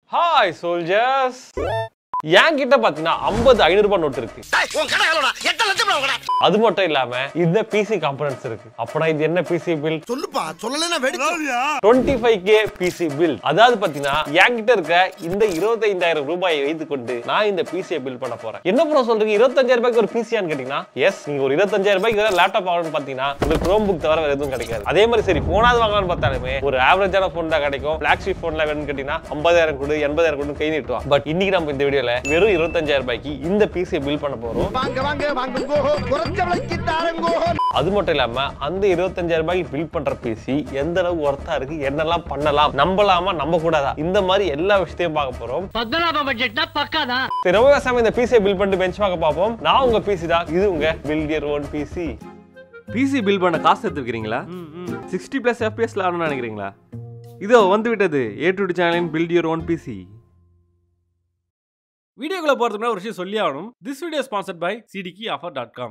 Hi soldiers என் கிட்ட பாத்தீங்கன்னா ஐம்பது ஐநூறு ரூபாய் நோட் இருக்கு உன் கடை எவ்வளோடா எத்தனை லட்சம் உன் கடை அது மட்டும் இல்லாம இந்த பிசி காம்பனன்ட்ஸ் இருக்கு அப்பனா இது என்ன பிசி பில் சொல்லுப்பா சொல்லலைன்னா வெடிச்சு twenty five K PC build அதாவது பாத்தீங்கன்னா என்கிட்ட இருக்க இந்த இருபத்தைந்தாயிரம் ரூபாயை வைத்துக் கொண்டு நான் இந்த பிசியை பில் பண்ண போறேன் என்ன ப்ரோ சொல்றீங்க இருபத்தஞ்சாயிரம் ரூபாய்க்கு ஒரு பிசியான்னு கேட்டீங்கன்னா எஸ் நீங்க ஒரு இருபத்தஞ்சாயிரம் ரூபாய்க்கு லேப்டாப் வாங்கணும்னு பாத்தீங்கன்னா உங்களுக்கு குரோம் புக் தவிர வேற எதுவும் கிடைக்காது அதே மாதிரி சரி போனாவது வாங்கலாம்னு பார்த்தாலுமே ஒரு ஆவரேஜான ஃபோன் தான் கிடைக்கும் ஃபிளாக்ஷிப் ஃபோன்ல வேணும்னு கேட்டீங்கன்னா ஐம்பதாயிரம் கொடு எண்பதாயிரம் கொடு கை நீட்டுவான் பட் இன்னைக்கு நம்ம இந்த வீடியோல வெறும் இருபத்தஞ்சாயிரம் ரூபாய்க்கு இந்த பிசியை பில் பண்ண போறோம் வாங்க வாங்க வாங்குங்கோ குறைஞ்ச விலைக்கு தாருங்கோ அது மட்டும் இல்லாம அந்த இருபத்தஞ்சாயிரம் ரூபாய்க்கு பில் பண்ற பிசி எந்த அளவு ஒர்த்தா இருக்கு என்னெல்லாம் பண்ணலாம் நம்பலாமா நம்ப கூடாதா இந்த மாதிரி எல்லா விஷயத்தையும் பார்க்க போறோம் பத்மநாப பட்ஜெட்னா பக்கா தான் சரி ரொம்ப பேசாம இந்த பிசியை பில் பண்ணிட்டு பெஞ்ச் பார்க்க பார்ப்போம் நான் உங்க பிசி தான் இது உங்க build your own PC PC build பண்ண காசு எடுத்துருக்கீங்களா சிக்ஸ்டி ப்ளஸ் எஃப்பிஎஸ்ல ஆடணும்னு நினைக்கிறீங்களா இதோ வந்து விட்டது ஏ டு சேனலின் பில்ட் யுவர் ஓன் பிசி வீடியோக்குள்ள போறதுக்கு முன்னாடி ஒரு விஷயம் சொல்லி ஆகணும் this video sponsored by CD key offer dot com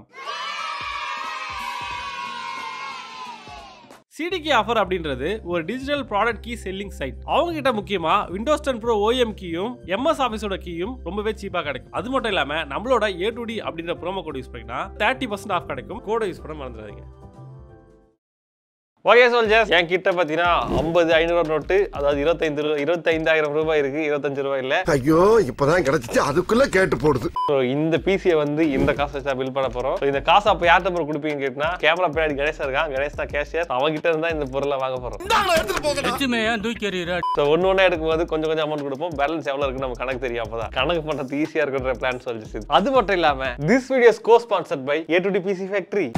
CD key offer அப்படின்றது ஒரு digital product key selling site அவங்க கிட்ட முக்கியமா விண்டோஸ் டென் ப்ரோ ஓஎம் கீயும் எம்எஸ் ஆஃபீஸோட கீயும் ரொம்பவே சீப்பா கிடைக்கும் அது மட்டும் இல்லாம நம்மளோட ஏ டு டி அப்படின்ற ப்ரோமோ கோட் யூஸ் பண்ணினா தேர்ட்டி பர்சன்ட் ஆஃப் கிடைக்கும் கோடை யூஸ் பண்ண மறந்துடாதீங்க ஓகே சோல்ஜர்ஸ் என் கிட்ட பாத்தீங்கன்னா ஐம்பது ஐநூறு நோட்டு அதாவது இருபத்தைந்து ரூபா இருபத்தைந்தாயிரம் ரூபாய் இருக்கு இருபத்தஞ்சு ரூபாய் இல்ல ஐயோ இப்பதான் கிடைச்சிச்சு அதுக்குள்ள கேட்டு போடுது So, இந்த பிசியை வந்து இந்த காசை வச்சு தான் பில் பண்ண போறோம் So, இந்த காசை அப்ப யார்கிட்ட போய் கொடுப்பீங்க கேட்டா கேமரா பின்னாடி கணேஷ் இருக்கான் கணேஷ் தான் கேஷியர் அவங்க கிட்ட இருந்தா இந்த பொருளை வாங்க போறோம் எடுத்துட்டு போங்க லட்சுமே ஏன் தூக்கி எறிகிற ஸோ ஒன்று ஒன்றா எடுக்கும்போது கொஞ்சம் கொஞ்சம் அமௌண்ட் கொடுப்போம் பேலன்ஸ் எவ்வளோ இருக்குன்னு நம்ம கணக்கு தெரியும் அப்பதான் கணக்கு பண்ணுறது ஈஸியாக இருக்குன்ற பிளான் சொல்லிச்சு அது மட்டும் இல்லாமல் this videos co sponsored by A to D PC factory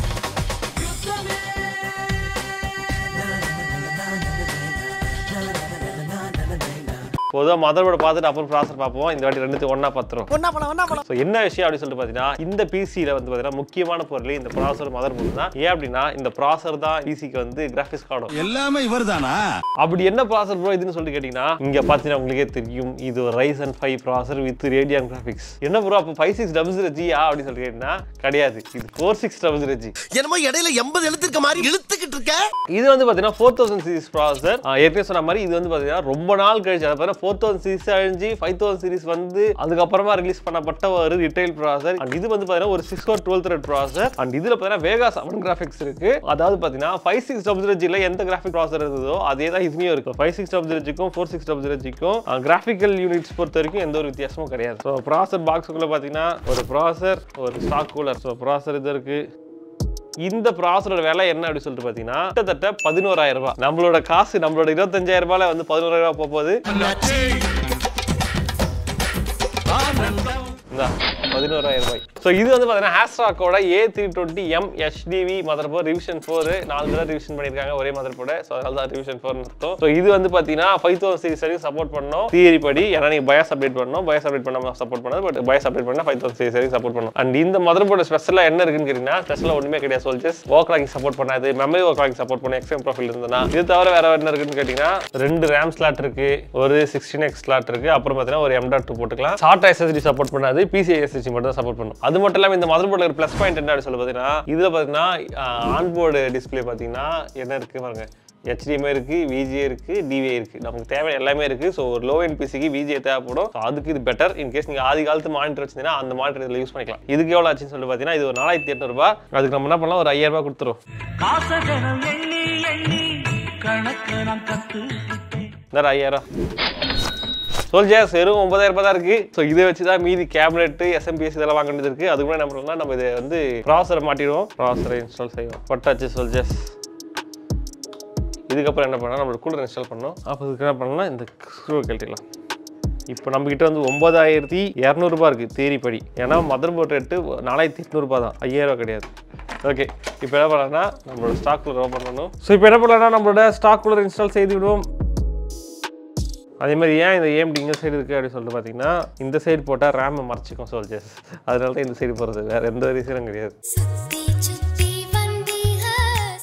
பொதுவாக மதரோட பார்த்துட்டு அப்புறம் ப்ராசர் பார்ப்போம் இந்த வாட்டி ரெண்டுத்தையும் ஒன்றா பார்த்துரும் ஒன்னா போலாம் ஒன்னா போலாம் ஸோ என்ன விஷயம் அப்படின்னு சொல்லிட்டு பார்த்தீங்கன்னா இந்த பிசியில் வந்து பார்த்தீங்கன்னா முக்கியமான பொருள் இந்த ப்ராசர் மதர் போர்டு தான் ஏன் அப்படின்னா இந்த ப்ராசர் தான் பிசிக்கு வந்து கிராஃபிக்ஸ் கார்டும் எல்லாமே இவர்தானா அப்படி என்ன ப்ராசர் ப்ரோ இதுன்னு சொல்லி கேட்டிங்கன்னா இங்க பார்த்தீங்கன்னா உங்களுக்கே தெரியும் இது ஒரு Ryzen five processor with Radeon graphics என்ன ப்ரோ அப்போ ஃபைவ் சிக்ஸ் டபுள் ஜீரோ ஜியா அப்படின்னு சொல்லி கேட்டிங்கன்னா கிடையாது இது four six double zero G என்னமோ இடையில எண்பது எழுத்துருக்க மாதிரி இழுத்துக்கிட்டு இருக்க இது வந்து பார்த்தீங்கன்னா ஃபோர் தௌசண்ட் சீரிஸ் ப்ராசர் ஏற்கனவே சொன்ன மாதிரி இது வந்து பார்த்தீங்கன்னா ரொம்ப நாள் கழிச்சு அதை பார்த்தீங்கன்னா ஃபோர் தௌசண்ட் சீரிஸ் அழிஞ்சு ஃபைவ் தௌசண்ட் சீரிஸ் வந்து அதுக்கப்புறமா ரிலீஸ் பண்ணப்பட்ட ஒரு ரிட்டைல் ப்ராசர் அண்ட் இது வந்து பார்த்தீங்கன்னா ஒரு சிக்ஸ் ஒரு டுவெல் த்ரெட் ப்ராசர் அண்ட் இதில் பார்த்தீங்கன்னா வேகா செவன் கிராஃபிக்ஸ் இருக்கு அதாவது பார்த்தீங்கன்னா ஃபைவ் சிக்ஸ் டபுள் ஜீரோ ஜியில் எந்த கிராஃபிக் ப்ராசர் இருந்ததோ அதே தான் இதுலேயும் இருக்கும் ஃபைவ் சிக்ஸ் டபுள் ஜீரோ ஜிக்கும் ஃபோர் சிக்ஸ் டபுள் ஜீரோ ஜிக்கும் கிராஃபிக்கல் யூனிட்ஸ் பொறுத்த வரைக்கும் எந்த ஒரு வித்தியாசமும் கிடையாது ஸோ ப்ராசர் பாக்ஸுக்குள்ள பார்த்தீங்கன்னா ஒரு ப்ராசர் ஒரு ஸ்டாக் கூலர் ஸோ ப்ராசர் இது இருக்கு இந்த ப்ராசரோட விலை என்ன அப்படின்னு சொல்லிட்டு பார்த்தீங்கன்னா கிட்டத்தட்ட பதினோராயிரம் ரூபாய் நம்மளோட காசு நம்மளோட இருபத்தஞ்சாயிரம் ரூபாயில வந்து பதினோராயிரம் ரூபாய் போக போகுது இந்தா, பதினோராயிரம் ரூபாய் ஸோ இது வந்து பார்த்தீங்கன்னா ஹேஸ்ட்ராக்கோட A three twenty M HDV motherboard revision four நாலு தடவை ரிவிஷன் பண்ணியிருக்காங்க ஒரே மதர் போர்டு ஸோ அதனால தான் ரிவிஷன் ஃபோர் அர்த்தம் ஸோ இது வந்து பார்த்தீங்கன்னா ஃபைவ் தௌசண்ட் சீரிஸ் வரைக்கும் சப்போர்ட் பண்ணோம் தியரி படி ஏன்னா நீங்கள் பயாஸ் அப்டேட் பண்ணணும் பயாஸ் அப்டேட் பண்ணாம சப்போர்ட் பண்ணது பட் பயாஸ் அப்டேட் பண்ணால் ஃபைவ் தௌசண்ட் சீரிஸ் வரைக்கும் சப்போர்ட் பண்ணணும் அண்ட் இந்த மதர் போர்டு ஸ்பெஷலாக என்ன இருக்குன்னு கேட்டிங்கன்னா ஸ்பெஷலாக ஒன்றுமே கிடையாது சொல்ஜஸ் ஓக்லாக்கிங் சப்போர்ட் பண்ணாது மெமரி ஓக்லாக்கிங் சப்போர்ட் பண்ண எக்ஸ்எம் ப்ரொஃபைல் இருந்ததுன்னா இது தவிர வேற என்ன இருக்குன்னு கேட்டிங்கன்னா ரெண்டு ரேம் ஸ்லாட் இருக்கு ஒரு சிக்ஸ்டீன் எக்ஸ் ஸ்லாட் இருக்கு அப்புறம் பார்த்தீங்கன்னா ஒரு எம் டாட் டூ போட்டுக்கலாம் ஷார்ட் எஸ்எஸ்டி சப்போர்ட் பண்ணாது பிசிஐ எஸ்எஸ்டி மட்டும் தான் சப்போர்ட் பண்ணும் அது மட்டும் இல்லாமல் இந்த மதர் போர்டில் ப்ளஸ் பாயிண்ட் என்ன அப்படின்னு சொல்லி பார்த்தீங்கன்னா இதில் பார்த்தீங்கன்னா ஆன்போர்டு டிஸ்பிளே பார்த்தீங்கன்னா என்ன இருக்கு பாருங்க ஹெச்டிஎம்ஐ இருக்கு விஜே இருக்கு டிவிஐ இருக்கு நமக்கு தேவை எல்லாமே இருக்கு ஸோ ஒரு லோ என் பிசிக்கு விஜே தேவைப்படும் So அதுக்கு இது பெட்டர் இன் கேஸ் நீங்கள் ஆதி காலத்து மானிட்டர் வச்சிருந்தீங்கன்னா அந்த மானிட்டர் இதில் யூஸ் பண்ணிக்கலாம் இதுக்கு எவ்வளோ ஆச்சுன்னு சொல்லி பார்த்தீங்கன்னா இது ஒரு நாலாயிரத்தி எட்நூறுபா அதுக்கு நம்ம என்ன பண்ணலாம் ஒரு ஐயாயிரம் ரூபாய் கொடுத்துரும் காசகரம் எண்ணி எண்ணி கணக்கு நான் கத்து இந்த ஐயாயிரம் சோல்ஜர்ஸ் வெறும் ஒன்பதாயிரம் ரூபாய் தான் இருக்கு ஸோ இதை வச்சு தான் மீதி கேபினெட் எஸ்எம்பிஎஸ் இதெல்லாம் வாங்க வேண்டியது இருக்கு அதுக்கு முன்னாடி என்ன பண்ணலாம் நம்ம இதை வந்து ப்ராசரை மாட்டிடுவோம் ப்ராசரை இன்ஸ்டால் செய்வோம் பட்டாச்சு சோல்ஜர்ஸ் இதுக்கப்புறம் என்ன பண்ணலாம் நம்மளோட கூலர் இன்ஸ்டால் பண்ணோம் அப்போ இதுக்கு என்ன பண்ணலாம் இந்த ஸ்க்ரூ கழட்டிடலாம் இப்போ நம்ம கிட்ட வந்து ஒன்பதாயிரத்தி இரநூறுபா இருக்குது தேரி படி ஏன்னா மதர் போர்ட் ரேட்டு நாலாயிரத்தி எட்நூறுபா தான் ஐயாயிரம் ரூபா கிடையாது ஓகே இப்போ என்ன பண்ணலாம்னா நம்மளோட ஸ்டாக் கூலர் ஓப்பன் பண்ணணும் ஸோ இப்போ என்ன பண்ணலாம்னா நம்மளோட ஸ்டாக் கூலர் இன்ஸ்டால் செய்து விடுவோம் அதே மாதிரி ஏன் இந்த ஏஎம்டி இந்த சைடு இருக்குது அப்படின்னு சொல்லிட்டு பார்த்தீங்கன்னா இந்த சைடு போட்டால் ரேமை மறைச்சிக்கும் சோல்ஜர்ஸ் அதனால தான் இந்த சைடு போகிறது வேறு எந்த ரீசனும் கிடையாது சுத்தி சுத்தி வந்தீக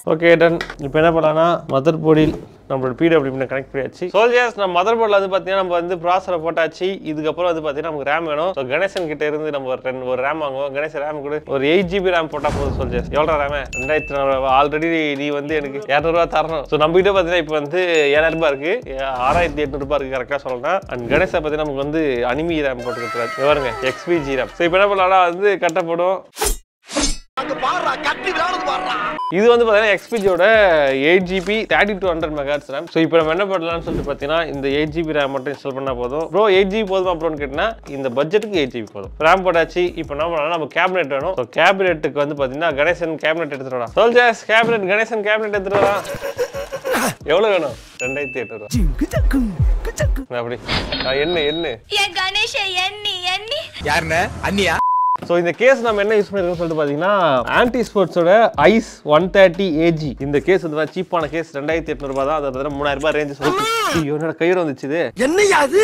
ஓகே டன் இப்போ என்ன பண்ணலாம்னா மதர் போர்டில் நம்மளோட பிடபிள்யூ கனெக்ட் பண்ணியாச்சு சோல்ஜர்ஸ் நம்ம மதர் போர்டில் வந்து பார்த்தீங்கன்னா நம்ம வந்து ப்ராசரை போட்டாச்சு இதுக்கப்புறம் வந்து பார்த்தீங்கன்னா நமக்கு ரேம் வேணும் ஸோ கணேசன் கிட்ட இருந்து நம்ம ஒரு ரெண்டு ஒரு ரேம் வாங்குவோம் கணேசன் ரேம் கூட ஒரு எயிட் ஜிபி ரேம் போட்டால் போதும் சோல்ஜர்ஸ் எவ்வளோ ரேம் ரெண்டாயிரத்தி நானூறு ஆல்ரெடி நீ வந்து எனக்கு இரநூறுவா தரணும் ஸோ நம்ம கிட்ட பார்த்தீங்கன்னா இப்போ வந்து ஏழாயிரம் ரூபாய் இருக்கு ஆறாயிரத்தி எட்நூறுபா இருக்கு கரெக்டாக சொல்லலாம் அண்ட் கணேசை பார்த்தீங்கன்னா நமக்கு வந்து அனிமி ரேம் போட்டு கொடுத்துருக்காரு பாருங்க எக்ஸ்பிஜி ரேம் ஸோ இப்போ என்ன பண்ணலாம்னா வந்து கட்டப்படும் அங்க பாடுறா கட்டி விளையாடுறது பாடுறா இது வந்து பார்த்தீங்கன்னா எக்ஸ்பிஜியோட eight GB thirty two hundred megahertz RAM so இப்போ நம்ம என்ன பண்ணலாம்னு சொல்லிட்டு பார்த்தீங்கன்னா இந்த எயிட் ஜிபி ரேம் மட்டும் இன்ஸ்டால் பண்ணால் போதும் ப்ரோ எயிட் ஜிபி போதுமா ப்ரோன்னு கேட்டினா இந்த பட்ஜெட்டுக்கு எயிட் ஜிபி போதும் ரேம் போட்டாச்சு இப்போ என்ன பண்ணலாம் நம்ம கேபினெட் வேணும் ஸோ கேபினெட்டுக்கு வந்து பார்த்தீங்கன்னா கணேசன் கேபினெட் எடுத்துட்டு வரலாம் சோல்ஜர்ஸ் கேபினெட் கணேசன் கேபினெட் எடுத்துட்டு வரலாம் எவ்வளோ வேணும் ரெண்டாயிரத்தி எட்நூறு அப்படி ஆ, என்ன என்ன என் கணேஷ எண்ணி எண்ணி யாருன்னு அண்ணியா ஸோ இந்த கேஸ் நம்ம என்ன யூஸ் பண்ணிருக்கோம் சொல்லிட்டு பார்த்தீங்கன்னா ஆன்டி ஸ்போர்ட்ஸோட ஐஸ் ஒன் தேர்ட்டி ஏஜி இந்த கேஸ் வந்து சீப்பான கேஸ் ரெண்டாயிரத்தி எட்நூறுபா தான் அதை பார்த்தீங்கன்னா மூணாயிரம் ரூபாய் ரேஞ்சு சொல்லி ஐயோ என்னோட கயிறு வந்துச்சு இது என்னையா அது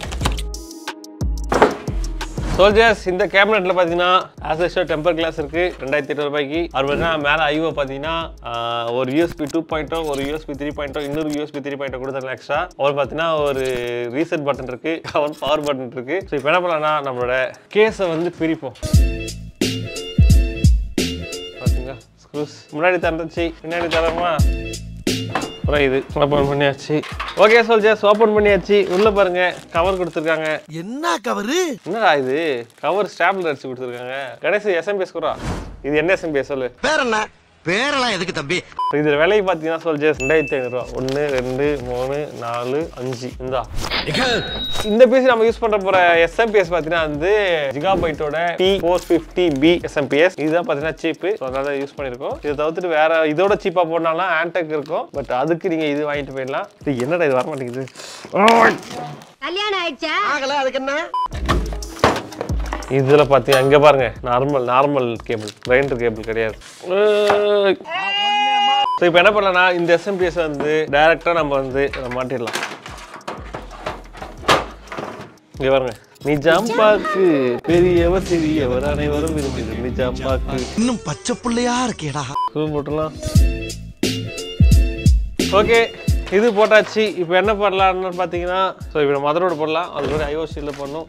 சோல்ஜர்ஸ் இந்த கேபினெட்ல பார்த்தீங்கன்னா ஆஸ் டெம்பர் கிளாஸ் இருக்கு ரெண்டாயிரத்தி எட்நூறு ரூபாய்க்கு அது பார்த்தீங்கன்னா மேலே ஐஓ பார்த்தீங்கன்னா ஆஹ், ஒரு யூஎஸ்பி டூ பாயிண்டோ ஒரு யூஎஸ்பி த்ரீ பாயிண்டோ இன்னொரு யூஎஸ்பி த்ரீ பாயிண்டோ கொடுத்துருங்க எக்ஸ்ட்ரா அவர் பார்த்தீங்கன்னா ஒரு ரீசெட் பட்டன் இருக்கு அவர் பவர் பட்டன் இருக்கு ஸோ இப்போ என்ன பண்ணலாம்னா நம்மளோட கேஸை வந்து பிரிப்போம் பார்த்தீங்களா ஸ்க்ரூஸ் முன்னாடி திறந்துச்சு பின்னாடி தரமா அப்புறம் இது ஓப்பன் பண்ணியாச்சு ஓகே சோல்ஜர்ஸ் ஓப்பன் பண்ணியாச்சு உள்ள பாருங்க கவர் கொடுத்துருக்காங்க என்ன கவரு என்னடா இது கவர் ஸ்டாப்லர் அடிச்சு கொடுத்துருக்காங்க கணேஷ் எஸ்எம்பிஎஸ் கூட இது என்ன எஸ்எம்பிஎஸ் சொல்லு பேர் என்ன பேரெல்லாம் எதுக்கு தம்பி இதுல விலை பார்த்தீங்கன்னா சொல்ஜர்ஸ் ரெண்டாயிரத்தி ஐநூறுரூவா ஒன்று ரெண்டு மூணு நாலு அஞ்சு இந்தா இந்த பிசி நம்ம யூஸ் பண்ற போற எஸ்எம்பிஎஸ் பார்த்தீங்கன்னா வந்து ஜிகாபைட்டோட T four fifty B SMPS இதுதான் பார்த்தீங்கன்னா சீப்பு ஸோ அதனால யூஸ் பண்ணியிருக்கோம் இதை தவிர்த்துட்டு வேற இதோட சீப்பாக போனாலும் ஆன்டெக் இருக்கும் பட் அதுக்கு நீங்க இது வாங்கிட்டு போயிடலாம் இது என்னடா இது வர மாட்டேங்குது கல்யாணம் ஆயிடுச்சா ஆகல அதுக்கு என்ன இதுல பாத்தீங்க அங்க பாருங்க normal normal cable grinder cable கிடையாது ஸோ இப்போ என்ன பண்ணலாம்னா இந்த எஸ்எம்பிஎஸ் வந்து டைரக்டா நம்ம வந்து மாட்டிடலாம் இங்க பாருங்க நிஜாம் பாக்கு பெரியவர் சிறியவர் அனைவரும் விரும்புது நிஜாம் பாக்கு இன்னும் பச்சை புள்ளையா இருக்கேடா சூம் போட்டுலாம் ஓகே இது போட்டாச்சு இப்போ என்ன பண்ணலாம்னு பார்த்தீங்கன்னா ஸோ இப்போ மதரோட போடலாம் அது கூட ஐஓசியில் பண்ணணும்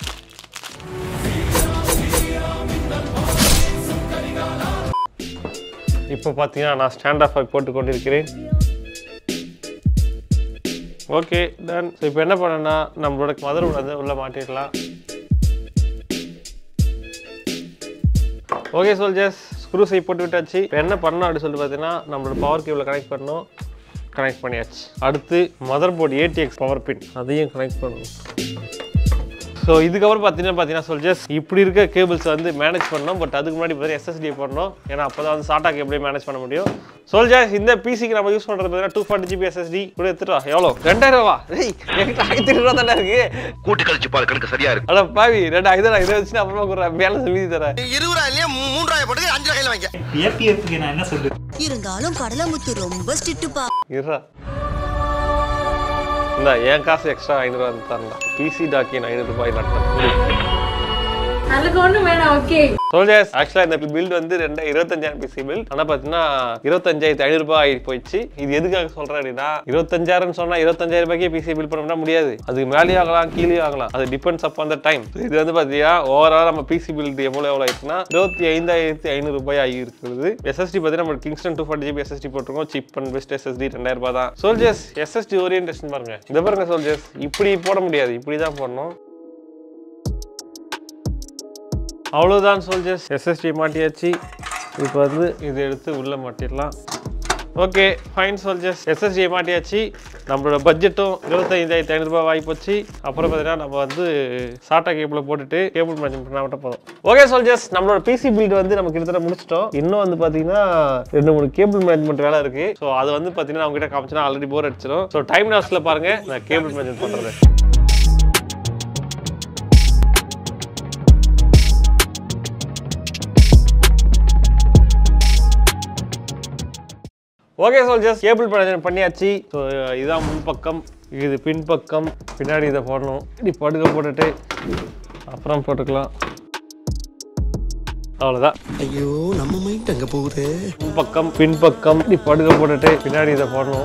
இப்போ பார்த்தீங்கன்னா நான் ஸ்டாண்ட் ஆஃப் போட்டு கொண்டிருக்கிறேன் ஓகே டன் ஸோ இப்போ என்ன பண்ணேன்னா நம்மளோட மதரோட வந்து உள்ளே மாட்டிடலாம் ஓகே சோல்ஜர்ஸ் ஸ்க்ரூஸை போட்டு விட்டாச்சு இப்போ என்ன பண்ணணும் அப்படின்னு சொல்லிட்டு பார்த்தீங்கன்னா நம்மளோட பவர் கேபிளை கனெக்ட் பண்ணணும் கனெக்ட் பண்ணியாச்சு அடுத்து motherboard ATX power pin அதையும் கனெக்ட் பண்ணணும் ஸோ இதுக்கப்புறம் பார்த்தீங்கன்னா பார்த்தீங்கன்னா சோல்ஜர்ஸ் இப்படி இருக்க கேபிள்ஸ் வந்து மேனேஜ் பண்ணணும் பட் அதுக்கு முன்னாடி பார்த்தீங்கன்னா எஸ்எஸ்டி பண்ணணும் ஏன்னா அப்போ தான் வந்து சாட்டா கேபிளே மேனேஜ் பண்ண முடியும் சோல்ஜர்ஸ் இந்த பிசிக்கு நம்ம யூஸ் பண்ணுறது பார்த்தீங்கன்னா டூ ஃபார்ட்டி ஜிபி எஸ்எஸ்டி கூட எடுத்துட்டு வா எவ்வளோ ரெண்டாயிரம் ரூபா டேய் என்கிட்ட ஆயிரத்தி ரூபா தானே இருக்கு கூட்டி கழிச்சு பாரு கணக்கு சரியா இருக்கு அட பாவி ரெண்டா இதை நான் இதை வச்சு நான் அப்புறமா கொடுறேன் பேலன்ஸ் மீதி தரேன் இருபதாயிரம் இல்லையா மூன்றாயிரம் போட்டு அஞ்சு கையில வாங்க ஏபிஎஃப்க்கு நான் என்ன சொல்றது இருந்தாலும் கடலமுத்து ரொம்ப ஸ்ட்ரிக்ட்டுப்பா இருடா இந்த என் காசு எக்ஸ்ட்ரா ஐநூறுவா தரலாம் பிசி டாக்கின் ஐநூறு ரூபாய் நட்டம் அதுக்கு ஒண்ணும் வேணாம் ஓகே சோல்ஜர்ஸ் ஆக்சுவலாக இந்த பில்ட் வந்து ரெண்டு இருபத்தஞ்சாயிரம் பிசி பில் ஆனால் பார்த்தீங்கன்னா இருபத்தஞ்சாயிரத்தி ஐநூறு ரூபாய் ஆகி போயிடுச்சு இது எதுக்காக சொல்கிறேன் அப்படின்னா இருபத்தஞ்சாயிரம் சொன்னால் இருபத்தஞ்சாயிரம் ரூபாய்க்கே பிசி பில் பண்ண முடியாது அதுக்கு மேலே ஆகலாம் கீழே ஆகலாம் அது டிபெண்ட்ஸ் அப் அந்த டைம் இது வந்து பார்த்தீங்கன்னா ஓவரால் நம்ம பிசி பில் எவ்வளோ எவ்வளோ ஆயிடுச்சுன்னா இருபத்தி ஐந்தாயிரத்தி ஐநூறு ரூபாய் ஆகி இருக்குது எஸ்எஸ்டி பார்த்தீங்கன்னா நம்ம Kingston two forty GB SSD போட்டிருக்கோம் சீப் அண்ட் பெஸ்ட் எஸ்எஸ்டி ரெண்டாயிரம் ரூபாய் தான் சோல்ஜர்ஸ் எஸ்எஸ்டி ஓரியன்டேஷன் பாருங்க இதை பாருங்க சோல்ஜர்ஸ் இப்படி போட முடியாது இப்படி தான் போடணும் அவ்வளோதான் சோல்ஜர்ஸ் எஸ்எஸ்டி மாட்டியாச்சு இப்போ வந்து இதை எடுத்து உள்ளே மாட்டிடலாம் ஓகே ஃபைன் சோல்ஜர்ஸ் எஸ்எஸ்டி மாட்டியாச்சு நம்மளோட பட்ஜெட்டும் இருபத்தைந்தாயிரத்தி ஐநூறுரூபா வாங்கி போச்சு அப்புறம் பார்த்தீங்கன்னா நம்ம வந்து சாட்டா கேபிளை போட்டுட்டு கேபிள் மேனேஜ் பண்ணால் மட்டும் போதும் ஓகே சோல்ஜர்ஸ் நம்மளோட பிசி பில்ட் வந்து நம்ம கிட்டத்தட்ட முடிச்சிட்டோம் இன்னும் வந்து பார்த்தீங்கன்னா ரெண்டு மூணு கேபிள் மேனேஜ்மெண்ட் வேலை இருக்கு ஸோ அது வந்து பார்த்தீங்கன்னா அவங்க கிட்ட காமிச்சுன்னா ஆல்ரெடி போர் அடிச்சிடும் ஸோ டைம் லாஸ்ட்டில் பாருங்க நான் கேபிள் மேனேஜ் பண்ணுறது ஓகே சோல்ஜர்ஸ் கேபிள் மேனேஜ்மெண்ட் பண்ணியாச்சு ஸோ இதான் முன்பக்கம் இது பின்பக்கம் பின்னாடி இதை போடணும் இப்படி படுக்க போட்டுட்டு அப்புறம் போட்டுக்கலாம் அவ்வளோதான் ஐயோ நம்ம மைண்ட் அங்க போகுது பக்கம் பின்பக்கம் இப்படி படுக்க போட்டுட்டு பின்னாடி இதை போடணும்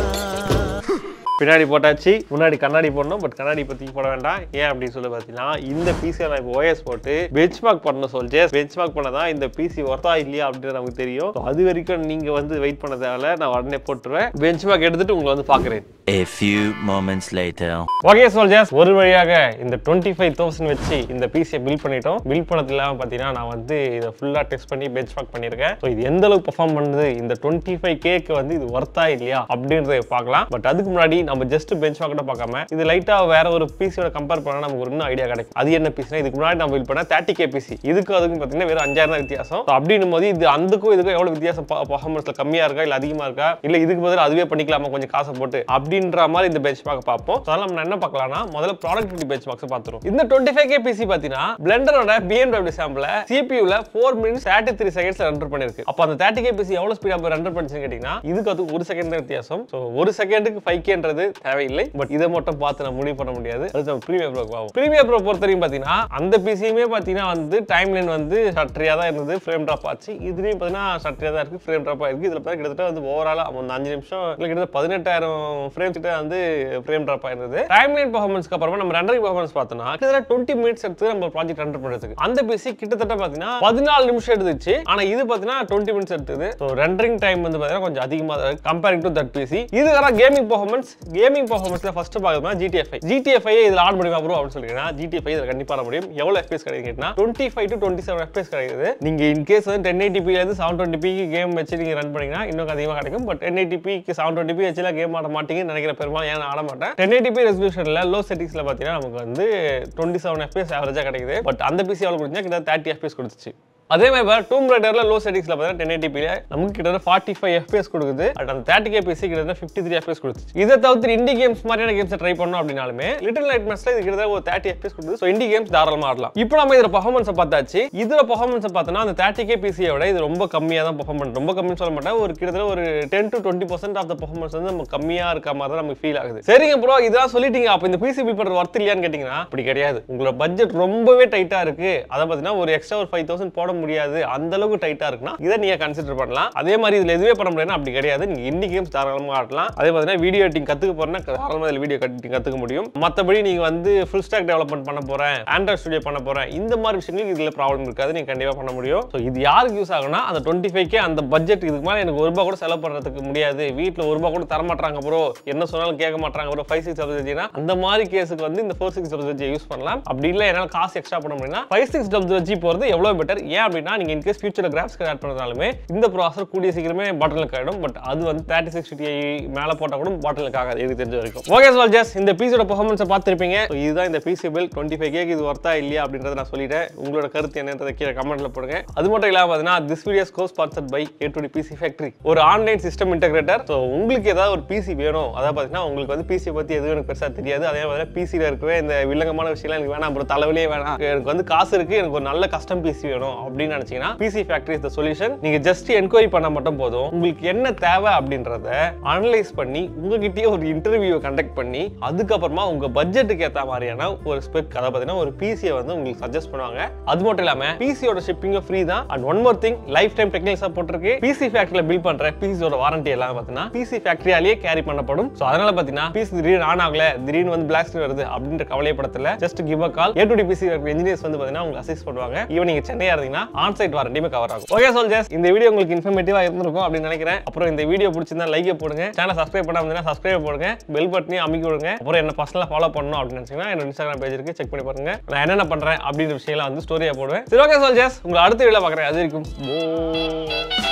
பின்னாடி போட்டாச்சு முன்னாடி கண்ணாடி போடணும் பட் கண்ணாடி பற்றி போட வேண்டாம் ஏன் அப்படின்னு சொல்லி பார்த்தீங்கன்னா இந்த பிசி நான் இப்போ ஓஎஸ் போட்டு பெஞ்ச் மார்க் பண்ண சொல்லிச்சு பெஞ்ச் மார்க் பண்ணதான் இந்த பிசி ஒர்த்தா இல்லையா அப்படின்றது நமக்கு தெரியும் So, அது வரைக்கும் நீங்கள் வந்து வெயிட் பண்ண தேவையில்ல நான் உடனே போட்டுருவேன் பெஞ்ச் மார்க் எடுத்துட்டு உங்களை வந்து பார்க்குறேன் A few moments later. Okay soldiers ஒரு வழியாக இந்த டுவெண்ட்டி ஃபைவ் தௌசண்ட் வச்சு இந்த பிசியை பில் பண்ணிட்டோம் பில் பண்ணது இல்லாமல் பார்த்தீங்கன்னா நான் வந்து இதை ஃபுல்லாக டெஸ்ட் பண்ணி பெஞ்ச் மார்க் பண்ணியிருக்கேன் ஸோ இது எந்த அளவுக்கு பெர்ஃபார்ம் பண்ணுது இந்த டுவெண்ட்டி ஃபைவ் கேக்கு வந்து இது ஒர்த்தா இல்லையா அப்படின்றத பார்க்கலாம் பட் அதுக்கு முன்னாடி நம்ம ஜஸ்ட் பெஞ்ச் மார்க்கிட்ட பார்க்காம இது லைட்டாக வேற ஒரு பிசியோட கம்பேர் பண்ணா நமக்கு ஒரு இன்னும் ஐடியா கிடைக்கும் அது என்ன பிசினா இதுக்கு முன்னாடி நம்ம பில் பண்ண தேர்ட்டி கே பிசி இதுக்கு அதுக்கும் பார்த்தீங்கன்னா வெறும் அஞ்சாயிரம் தான் வித்தியாசம் So, அப்படின்னும் போது இது அதுக்கும் இதுக்கும் எவ்வளவு வித்தியாசம் பர்ஃபார்மன்ஸ்ல கம்மியா இருக்கா இல்ல அதிகமா இருக்கா இல்ல இதுக்கு பதிலா அதுவே பண்ணிக்கலாமா கொஞ்சம் காசை போட்டு அப்படின்ற மாதிரி இந்த பெஞ்ச் மார்க் பார்ப்போம் So, அதனால நம்ம என்ன பார்க்கலாம்னா முதல்ல ப்ராடக்டிவிட்டி பெஞ்ச் மார்க்ஸ் பார்த்துரும் இந்த டுவெண்ட்டி ஃபைவ் கே பிசி பார்த்தீங்கன்னா பிளெண்டரோட பிஎன்டபிள்யூ சாம்பிள் சிபியூல ஃபோர் மினிட்ஸ் தேர்ட்டி த்ரீ செகண்ட்ஸ்ல ரன் பண்ணிருக்கு அப்போ அந்த தேர்ட்டி கே பிசி எவ்வளவு ஸ்பீடா போய் ரன் பண்ணிச்சுன்னு கேட்டீங்கன்னா இதுக்கு அது ஒரு செகண்ட் தான் வித்தியாசம் ஸோ ஒரு செகண்டுக்கு ஃபைவ் கேன்றது தேவையில்லை பட் இதை மட்டும் பார்த்து நான் முடிவு பண்ண முடியாது அது நம்ம ப்ரீமியர் ப்ரோ ஆகும் ப்ரீமியர் ப்ரோ பொறுத்த வரைக்கும் பார்த்தீங்கன்னா அந்த பிசியுமே பார்த்தீங்கன்னா வந்து டைம் லைன் வந்து சட்ரியா தான் இருந்தது ஃப்ரேம் ட்ராப் ஆச்சு இதுலேயும் பார்த்தீங்கன்னா சட்ரியா தான் இருக்கு ஃப்ரேம் ட்ராப் ஆயிருக்கு இதில் பார்த்தா கிட்டத்தட்ட வந்து ஓவராலாக அந்த அஞ்சு நிமிஷம் இல்லை கிட்டத்தட்ட பதினெட்டாயிரம் ஃப்ரேம் கிட்ட வந்து ஃப்ரேம் ட்ராப் ஆயிருந்தது டைம் லைன் பர்ஃபார்மன்ஸ்க்கு அப்புறமா நம்ம ரெண்டரை பர்ஃபார்மன்ஸ் பார்த்தோம்னா கிட்டத்தட்ட டுவெண்ட்டி மினிட்ஸ் எடுத்து நம்ம ப்ராஜெக்ட் ரன் பண்ணுறதுக்கு அந்த பிசி கிட்டத்தட்ட பார்த்தீங்கன்னா பதினாலு நிமிஷம் எடுத்துச்சு ஆனால் இது பார்த்தீங்கன்னா டுவெண்ட்டி மினிட்ஸ் எடுத்தது ஸோ ரெண்டரிங் டைம் வந்து பார்த்தீங்கன்னா கொஞ்சம் அதிகமாக கம்பேரிங் டு தட் பிசி இது வேற கேமிங் பர்ஃபார்மன்ஸ் கேமிங் பர்ஃபார்மன்ஸ்ல ஃபர்ஸ்ட் பார்க்கணும்னா ஜிடிஎஃப்ஐ ஜிடிஎஃப்ஐ இதில் ஆட் முடியுமா ப்ரோ அப்படின்னு சொல்லிங்கன்னா ஜிடிஎஃப்ஐ இதில் கண்டிப்பாக ஆட முடியும் எவ்வளோ எஃபிஎஸ் கிடைக்குதுன்னா twenty five to twenty seven FPS கிடைக்குது நீங்க இன் கேஸ் வந்து டென் இருந்து செவன் டுவெண்ட்டி பிக்கு கேம் வச்சு நீங்க ரன் பண்ணீங்கன்னா இன்னும் அதிகமாக கிடைக்கும் பட் டென் எயிட்டிபிக்கு செவன் டுவெண்ட்டி பி வச்சுலாம் கேம் ஆட மாட்டீங்கன்னு நினைக்கிற பெரும்பாலும் ஏன் நான் ஆட மாட்டேன் டென் எயிட்டிபி ரெசல்யூஷனில் லோ செட்டிங்ஸ்ல பார்த்தீங்கன்னா நமக்கு வந்து டுவெண்ட்டி செவன் எஃபிஎஸ் ஆவரேஜாக கிடைக்குது பட் அந்த பிசி எவ்வளோ கொடுத்தா கிட்ட தேர்ட்டி எஃபிஎஸ் கொடுத்துச்சு அதே மாதிரி டூம் ரைடர்ல லோ செட்டிங்ஸ்ல பார்த்தீங்கன்னா டென் எயிட்டிபில நமக்கு கிட்டத்தட்ட ஃபார்ட்டி ஃபைவ் எஃபிஎஸ் கொடுக்குது பட் அந்த தேர்ட்டி கே பிசி கிட்டத்தட்ட ஃபிஃப்டி த்ரீ எஃபிஎஸ் கொடுத்துச்சு இதை தவிர்த்து இண்டி கேம்ஸ் மாதிரியான கேம்ஸ் ட்ரை பண்ணோம் அப்படின்னாலுமே லிட்டில் நைட் மேட்ச்ல இது கிட்டத்தட்ட ஒரு தேர்ட்டி எஃபிஎஸ் கொடுக்குது ஸோ இண்டி கேம்ஸ் தாராளமாக ஆடலாம் இப்போ நம்ம இதில் பர்ஃபார்மன்ஸை பார்த்தாச்சு இதில் பர்ஃபார்மன்ஸை பார்த்தோன்னா அந்த தேர்ட்டி கே பிசியை விட இது ரொம்ப கம்மியாக தான் பர்ஃபார்ம் பண்ணும் ரொம்ப கம்மின்னு சொல்ல மாட்டேன் ஒரு கிட்டத்தட்ட ஒரு ten to twenty percent of the performance வந்து நம்ம கம்மியாக இருக்க மாதிரி தான் நமக்கு ஃபீல் ஆகுது சரிங்க ப்ரோ இதெல்லாம் சொல்லிட்டீங்க அப்போ இந்த பிசி பில் பண்ணுறது ஒர்த் இல்லையான்னு கேட்டிங்கன்னா அப்படி கிடையாது உங்களோட பட்ஜெட் ரொம்பவே டைட்டாக இருக்கு அதை பார்த்தீங்கன்னா ஒரு எக்ஸ்ட்ரா ஒரு ஃபைவ் தௌசண்ட் போட முடியாது அந்த அளவுக்கு டைட்டா இருக்குன்னா இதை நீங்க கன்சிடர் பண்ணலாம் அதே மாதிரி இதுல எதுவே பண்ண முடியாதுன்னா அப்படி கிடையாது நீங்க இன்னி கேம்ஸ் தாராளமாக ஆடலாம் அதே பார்த்தீங்கன்னா வீடியோ எடிட்டிங் கத்துக்க போறேன்னா தாராளமாக இதில் வீடியோ எடிட்டிங் கத்துக்க முடியும் மற்றபடி நீங்க வந்து ஃபுல் ஸ்டாக் டெவலப்மெண்ட் பண்ண போறேன் ஆண்ட்ராய்ட் ஸ்டுடியோ பண்ண போறேன் இந்த மாதிரி விஷயங்களுக்கு இதுல ப்ராப்ளம் இருக்காது நீங்க கண்டிப்பா பண்ண முடியும் ஸோ இது யாருக்கு யூஸ் ஆகும்னா அந்த டுவெண்ட்டி ஃபைவ் அந்த பட்ஜெட் இதுக்கு மேலே எனக்கு ஒரு ரூபா கூட செலவு பண்றதுக்கு முடியாது வீட்டில் ஒரு ரூபா கூட தர மாட்டாங்க ப்ரோ என்ன சொன்னாலும் கேட்க மாட்டாங்க ப்ரோ ஃபைவ் சிக்ஸ் டபுள் அந்த மாதிரி கேஸுக்கு வந்து இந்த ஃபோர் சிக்ஸ் டபுள் யூஸ் பண்ணலாம் அப்படி இல்லை என்னால் காசு எக்ஸ்ட்ரா பண்ண முடியும்னா ஃபைவ் சிக்ஸ் டபுள் ஜி போகிறது எவ்வளோ பெட்டர் ஏன் அப்படின்னா நீங்கள் இன்கேஸ் ஃபியூச்சரில் கிராஃப்ஸ் ஆட் பண்ணுறதாலுமே இந்த ப்ராசர் கூடிய சீக்கிரமே பாட்டிலுக்கு ஆகிடும் பட் அது வந்து தேர்ட்டி சிக்ஸ் டிஐ மேலே போட்டால் கூட பாட்டிலுக்கு ஆகாது எனக்கு தெரிஞ்ச வரைக்கும் ஓகே சோல்ஜர்ஸ் இந்த பீஸோட பெர்ஃபார்மன்ஸை பார்த்துருப்பீங்க So, இதுதான் இந்த பிசி பில் டுவெண்ட்டி ஃபைவ் கேக்கு இது ஒர்த்தா இல்லையா அப்படின்றத நான் சொல்லிட்டேன் உங்களோட கருத்து என்னன்றதை கீழே கமெண்ட்ல போடுங்க அது மட்டும் இல்லாமல் பார்த்தீங்கன்னா this videos co sponsored by A to PC factory ஒரு ஆன்லைன் சிஸ்டம் இன்டெகிரேட்டர் ஸோ உங்களுக்கு ஏதாவது ஒரு பிசி வேணும் அதாவது பார்த்தீங்கன்னா உங்களுக்கு வந்து பிசி பற்றி எதுவும் எனக்கு பெருசாக தெரியாது அதே மாதிரி பிசியில் இருக்கிற இந்த வில்லங்கமான விஷயம்லாம் எனக்கு வேணாம் அப்புறம் தலைவலியே வேணாம் எனக்கு வந்து காசு இருக்கு எனக்கு ஒரு நல்ல கஸ்டம் பிசி வேணும் அப்படின்னு நினைச்சீங்கன்னா PC factory is the solution நீங்க ஜஸ்ட் என்கொயரி பண்ண மட்டும் போதும் உங்களுக்கு என்ன தேவை அப்படின்றத அனலைஸ் பண்ணி உங்ககிட்டயே ஒரு இன்டர்வியூ கண்டக்ட் பண்ணி அதுக்கப்புறமா உங்க பட்ஜெட்டுக்கு ஏற்ற மாதிரியான ஒரு ஸ்பெக் அதை பார்த்தீங்கன்னா ஒரு பிசியை வந்து உங்களுக்கு சஜஸ்ட் பண்ணுவாங்க அது மட்டும் இல்லாம பிசியோட ஷிப்பிங்கும் ஃப்ரீ தான் and one more thing lifetime technical support இருக்கு பிசி ஃபேக்டரியில் பில் பண்ற பிசியோட வாரண்டி எல்லாம் பார்த்தீங்கன்னா பிசி ஃபேக்டரியாலேயே கேரி பண்ணப்படும் ஸோ அதனால பார்த்தீங்கன்னா பிசி திடீர்னு ஆன் ஆகல திடீர்னு வந்து பிளாக் ஸ்க்ரீன் வருது அப்படின்ற கவலைப்படத்துல just give a call A to D PC engineers வந்து பார்த்தீங்கன்னா உங்களுக்கு அசிஸ்ட் பண்ணுவாங்க ஈவன் நீங்க சென்னையா இருந்தீங்கன்னா ஆன் சைட் வாரண்டியுமே கவர் ஆகும் ஓகே சோல்ஜர்ஸ் இந்த வீடியோ உங்களுக்கு இன்ஃபர்மேட்டிவா இருந்திருக்கும் அப்படின்னு நினைக்கிறேன் அப்புறம் இந்த வீடியோ பிடிச்சிருந்தா லைக் போடுங்க சேனல் சப்ஸ்கிரைப் பண்ணாம இருந்தா சப்ஸ்கிரைப் போடுங்க பெல் பட்டனையும் அமைக்கி விடுங்க அப்புறம் என்ன பர்சனலாக ஃபாலோ பண்ணணும் அப்படின்னு நினைச்சீங்கன்னா என்னோட இன்ஸ்டாகிராம் பேஜ் இருக்கு செக் பண்ணி பாருங்க நான் என்னென்ன பண்றேன் அப்படின்ற விஷயம்லாம் வந்து ஸ்டோரியா போடுவேன் சரி ஓகே சோல்ஜர்ஸ் உங்களை அடுத்த வீடியோ பார்க்குறேன் அது வரைக்கும்